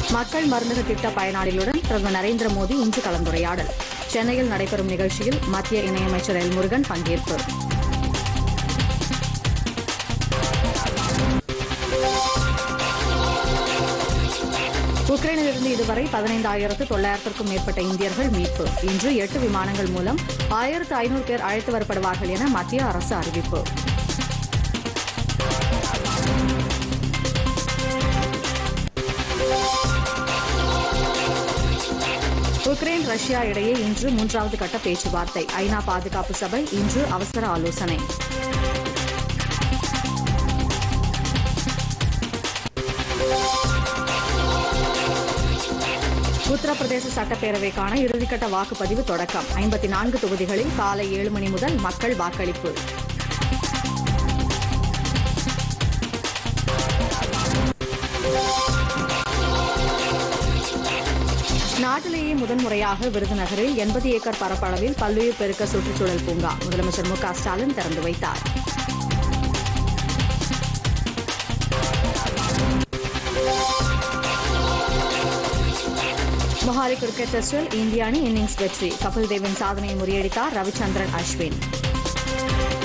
மக்கள் மருந்தக திட்ட பயனாளிகளுடன் பிரதமர் நரேந்திர மோடி இன்று கலந்துரையாடல் சென்னையில் நடைபெறும் நிகழ்ச்சியில் மத்திய இணையமைச்சர் எல் முருகன் பங்கேற்பு உக்ரைனிலிருந்து இதுவரை பதினைந்தாயிரத்து தொள்ளாயிரத்திற்கும் மேற்பட்ட இந்தியர்கள் மீட்பு இன்று எட்டு விமானங்கள் மூலம் ஆயிரத்து ஐநூறு பேர் அழைத்து வரப்படுவார்கள் என மத்திய அரசு அறிவிப்பு உக்ரைன் ரஷ்யா இடையே இன்று மூன்றாவது கட்ட பேச்சுவார்த்தை ஐநா பாதுகாப்பு சபை இன்று அவசர ஆலோசனை உத்தரப்பிரதேச சட்டப்பேரவைக்கான இறுதிக்கட்ட வாக்குப்பதிவு தொடக்கம் ஐம்பத்தி நான்கு தொகுதிகளில் காலை ஏழு மணி முதல் மக்கள் வாக்களிப்பு நாட்டிலேயே முதன்முறையாக விருதுநகரில் எண்பது ஏக்கர் பரப்பளவில் பல்லுயிர் பெருக்க சுற்றுச்சூழல் பூங்கா முதலமைச்சர் மு க ஸ்டாலின் திறந்து வைத்தார் மொஹாலி கிரிக்கெட் டெஸ்டில் இந்திய அணி இன்னிங்ஸ் வெற்றி கபில் தேவின் சாதனையை முறியடித்தார் ரவிச்சந்திரன் அஸ்வின்